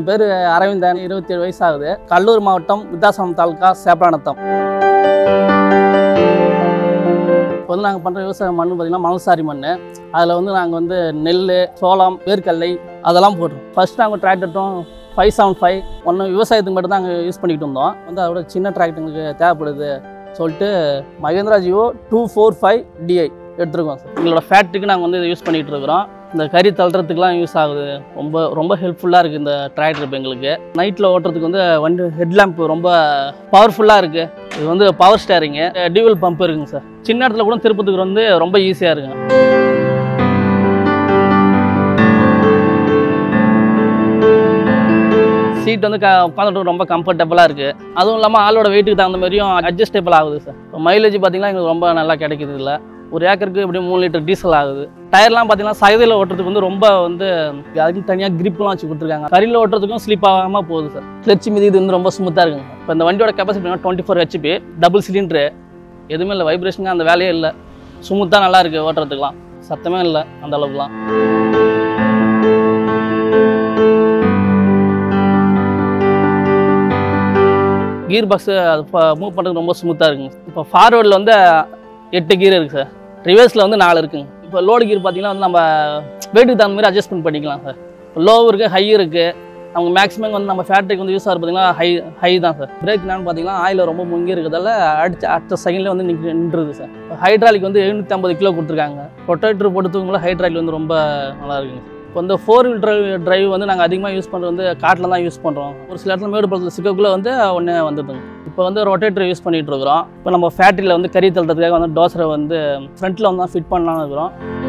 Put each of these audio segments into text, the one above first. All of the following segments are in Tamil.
என் பேர் அரவிந்தன் இருபத்தி ஏழு வயசு ஆகுது கடலூர் மாவட்டம் விருத்தாசலம் தாலுக்கா சேப்பரானத்தம் இப்போ வந்து நாங்கள் பண்ணுற விவசாய மண் பார்த்திங்கன்னா மணல்சாரி மண் அதில் வந்து நாங்கள் வந்து நெல் சோளம் வேர்க்கடலை அதெல்லாம் போடுறோம் ஃபர்ஸ்ட் நாங்கள் டிராக்டர்ட்டும் ஃபைவ் செவன் ஃபைவ் ஒன்று விவசாயத்துக்கு மட்டும் தான் நாங்கள் யூஸ் பண்ணிக்கிட்டு இருந்தோம் வந்து அதோட சின்ன டிராக்டர் எங்களுக்கு தேவைப்படுது சொல்லிட்டு Mahindra Jivo two four five DI எடுத்துருக்கோம் சார் எங்களோட ஃபேக்ட்ரிக்கு நாங்கள் வந்து இதை யூஸ் பண்ணிகிட்டு இருக்கிறோம் இந்த கறி தள்ளுறதுக்குலாம் யூஸ் ஆகுது ரொம்ப ரொம்ப ஹெல்ப்ஃபுல்லாக இருக்குது இந்த டிராக்டர் இப்போ எங்களுக்கு நைட்டில் ஓட்டுறதுக்கு வந்து வண்டி ஹெட்லாம்ப் ரொம்ப பவர்ஃபுல்லாக இருக்குது இது வந்து பவர் ஸ்டேரிங்கு டியூவல் பம்ப் இருக்குங்க சார் சின்ன இடத்துல கூட திருப்பத்துக்கு வந்து ரொம்ப ஈஸியாக இருக்குங்க சீட் வந்து க உட்காந்துட்டு ரொம்ப கம்ஃபர்டபுளாக இருக்குது அதுவும் இல்லாமல் ஆளோட வெயிட்டுக்கு தகுந்த மாதிரியும் அட்ஜஸ்டபிள் ஆகுது சார் இப்போ மைலேஜ் பார்த்தீங்கன்னா எங்களுக்கு ரொம்ப நல்லா கிடைக்குது இல்லை ஒரு ஏக்கருக்கு எப்படியும் மூணு லிட்டர் டீசல் ஆகுது டயர்லாம் பார்த்தீங்கன்னா சைதில் ஓட்டுறதுக்கு வந்து ரொம்ப வந்து அதுக்கு தனியாக கிரிப்லாம் வச்சு கொடுத்துருக்காங்க கரியில் ஓட்டுறதுக்கும் ஸ்லிப் ஆகாமல் போகுது சார் கிளர்ச்சி மீது இது வந்து ரொம்ப ஸ்மூத்தாக இருக்குங்க இப்போ இந்த வண்டியோட capacity twenty four HP double cylinder எதுவுமே இல்லை வைப்ரேஷனுங்க அந்த வேலையே இல்லை ஸ்மூத்தாக நல்லா இருக்குது ஓட்டுறதுக்குலாம் சத்தமே இல்லை அந்த அளவுக்குலாம் கீர் பாக்ஸு அது மூவ் பண்ணுறது ரொம்ப ஸ்மூத்தாக இருக்குங்க இப்போ ஃபார்வேர்டில் வந்து எட்டு கீர் இருக்குது சார் ரிவர்ஸில் வந்து நாலு இருக்குங்க இப்போ லோடு கீர் பார்த்தீங்கன்னா வந்து நம்ம வெயிட்டுக்கு தகுந்த மாதிரி அட்ஜஸ்ட்மெண்ட் பண்ணிக்கலாம் சார் லோ இருக்குது ஹை இருக்குது அவங்க மேக்ஸிமம் வந்து நம்ம ஃபேக்ட்ரிக்கு வந்து யூஸ் ஆகிறது பார்த்தீங்கன்னா ஹை ஹை தான் சார் பிரேக் என்னன்னு பார்த்தீங்கன்னா ஆயில் ரொம்ப முங்கி இருக்கிறதால அடிச்ச அடுத்த செகண்ட்லேயே வந்து நிற்க நின்றுது சார் ஹைட்ராலிக் வந்து எழுநூற்றி ஐம்பது கிலோ கொடுத்துருக்காங்க ரொட்டேட்டர் போட்டு தூங்கும்போது ஹைட்ராலிக் வந்து ரொம்ப நல்லா இருக்குங்க இப்போ வந்து ஃபோர் வீல் டிரைவ் டிரைவ் வந்து நாங்கள் அதிகமாக யூஸ் பண்ணுறது வந்து காட்டில் தான் யூஸ் பண்ணுறோம் ஒரு சில இடத்துல மேடு பக்கத்தில் சிக்கக்குள்ளே வந்து ஒன்று வந்துடுங்க இப்போ வந்து ரொட்டேட்டர் யூஸ் பண்ணிகிட்டு இருக்கிறோம் இப்போ நம்ம ஃபேக்ட்ரியில் வந்து கறி தள்ளுறதுக்காக வந்து டோசரை வந்து ஃப்ரண்ட்டில் வந்து தான் ஃபிட் பண்ணலாம்னு இருக்கிறோம்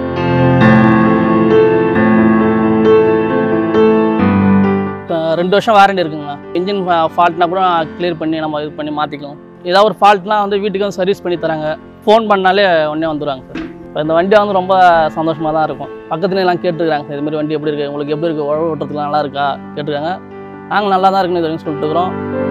இப்போ ரெண்டு வருஷம் வாரண்டி இருக்குங்கண்ணா இன்ஜின் ஃபால்ட்னா கூட கிளியர் பண்ணி நம்ம இது பண்ணி மாற்றிக்கலாம் ஏதாவது ஒரு ஃபால்ட்னா வந்து வீட்டுக்கு வந்து சர்வீஸ் பண்ணி தராங்க ஃபோன் பண்ணாலே உடனே வந்துடுவாங்க சார் இப்போ இந்த வண்டி வந்து ரொம்ப சந்தோஷமாக தான் இருக்கும் பக்கத்துல எல்லாம் கேட்டுருக்காங்க சார் இது மாதிரி வண்டி எப்படி இருக்குது உங்களுக்கு எப்படி இருக்குது உழவு ஓட்டுறதுக்குலாம் நல்லா இருக்கா கேட்டுருக்காங்க நாங்கள் நல்லா தான் இருக்குன்னு இது வரைக்கும் சொல்லிட்டு இருக்கிறோம்